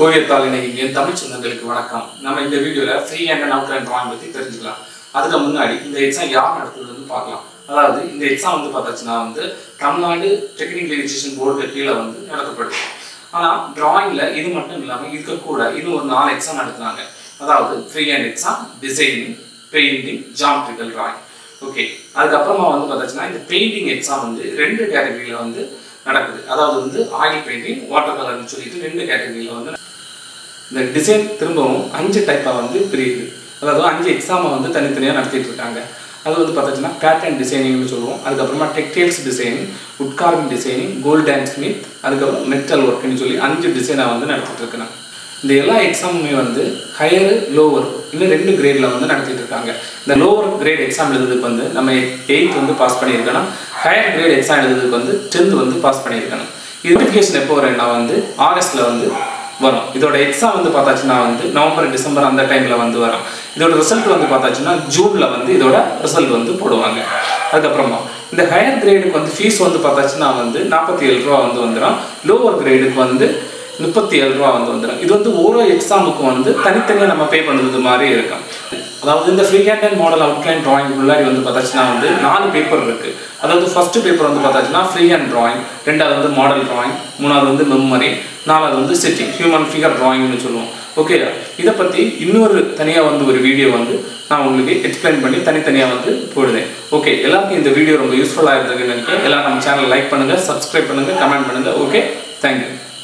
ஓவியத்தாள் இணையும் என் தமிழ் சொந்தங்களுக்கு வணக்கம் நம்ம இந்த வீடியோவில் free hand and outline drawing பற்றி தெரிஞ்சுக்கலாம் அதுக்கு முன்னாடி இந்த எக்ஸாம் யார் நடத்துறதுன்னு பார்க்கலாம் அதாவது இந்த எக்ஸாம் வந்து பார்த்தாச்சுன்னா வந்து தமிழ்நாடு டெக்னிக்கல் எஜுகேஷன் போர்டு கீழே வந்து நடத்தப்படுது ஆனால் டிராயிங்கில் இது மட்டும் இல்லாமல் இதுக்கு கூட இன்னும் ஒரு நாலு எக்ஸாம் நடத்துனாங்க அதாவது free hand exam designing painting geometrical drawing okay அதுக்கப்புறமா வந்து பார்த்தாச்சுன்னா இந்த பெயிண்டிங் எக்ஸாம் வந்து ரெண்டு கேட்டகரியில் வந்து நடக்குது அதாவது வந்து ஆயில் பெயிண்டிங் வாட்டர் கலர்னு சொல்லிட்டு ரெண்டு கேட்டகரியில் வந்து இந்த டிசைன் திரும்பவும் அஞ்சு டைப்பாக வந்து பிரியுது அதாவது அஞ்சு எக்ஸாமை வந்து தனித்தனியாக நடத்திட்டு இருக்காங்க அது வந்து பார்த்தாச்சுன்னா பேட்டர்ன் டிசைனிங்னு சொல்லுவோம் அதுக்கப்புறமா textiles designing wood carving designing gold and smith அதுக்கப்புறம் மெட்டல் ஒர்க்னு சொல்லி அஞ்சு டிசைனை வந்து நடத்திட்டு இருக்காங்க இந்த எல்லா எக்ஸாமுமே வந்து ஹையரு லோவர் இன்னும் ரெண்டு கிரேடில் வந்து நடத்திட்டு இருக்காங்க இந்த லோவர் கிரேட் எக்ஸாம் எழுதுறதுக்கு வந்து நம்ம எயித் வந்து பாஸ் பண்ணியிருக்கணும் ஹையர் கிரேட் எக்ஸாம் எழுதுறதுக்கு வந்து டென்த் வந்து பாஸ் பண்ணியிருக்கணும் இது நோட்டிஃபிகேஷன் எப்போ வரும்னா வந்து ஆகஸ்ட்ல வந்து வரும் இதோட எக்ஸாம் வந்து பார்த்தாச்சுன்னா வந்து நவம்பர் டிசம்பர் அந்த டைமில் வந்து வரும் இதோட ரிசல்ட் வந்து பார்த்தாச்சுன்னா ஜூனில் வந்து இதோட ரிசல்ட் வந்து போடுவாங்க அதுக்கப்புறமா இந்த ஹையர் கிரேடுக்கு வந்து ஃபீஸ் வந்து பார்த்தாச்சுன்னா வந்து நாற்பத்தி ஏழு ரூபா வந்து வந்துடும் லோவர் கிரேடுக்கு வந்து முப்பத்தி ஏழு ரூபா வந்து வந்துடும் இது வந்து ஒரு எக்ஸாமுக்கு வந்து தனித்தனியாக நம்ம பே பண்ணுறது மாதிரி இருக்கும் அதாவது இந்த free hand and model outline drawing உள்ளாடி வந்து பார்த்தாச்சுன்னா வந்து நாலு பேப்பர் இருக்குது அதாவது ஃபர்ஸ்ட் பேப்பர் வந்து பார்த்தாச்சுன்னா ஃப்ரீ ஹேண்ட் டிராயிங் ரெண்டாவது வந்து மாடல் டிராயிங் மூணாவது வந்து மெமரி நாலாவது வந்து செட்டிங் ஹியூமன் ஃபிகர் டிராயிங்னு சொல்லுவோம் ஓகே இதை பற்றி இன்னொரு தனியாக வந்து ஒரு வீடியோ வந்து நான் உங்களுக்கு எக்ஸ்பிளைன் பண்ணி தனித்தனியாக வந்து போடுவேன் ஓகே எல்லாருக்கும் இந்த வீடியோ ரொம்ப யூஸ்ஃபுல்லாக இருந்ததுன்னு நினைக்கிறேன் எல்லாரும் நம்ம சேனல் லைக் பண்ணுங்கள் சப்ஸ்கிரைப் பண்ணுங்கள் கமெண்ட் பண்ணுங்கள் ஓகே தேங்க்யூ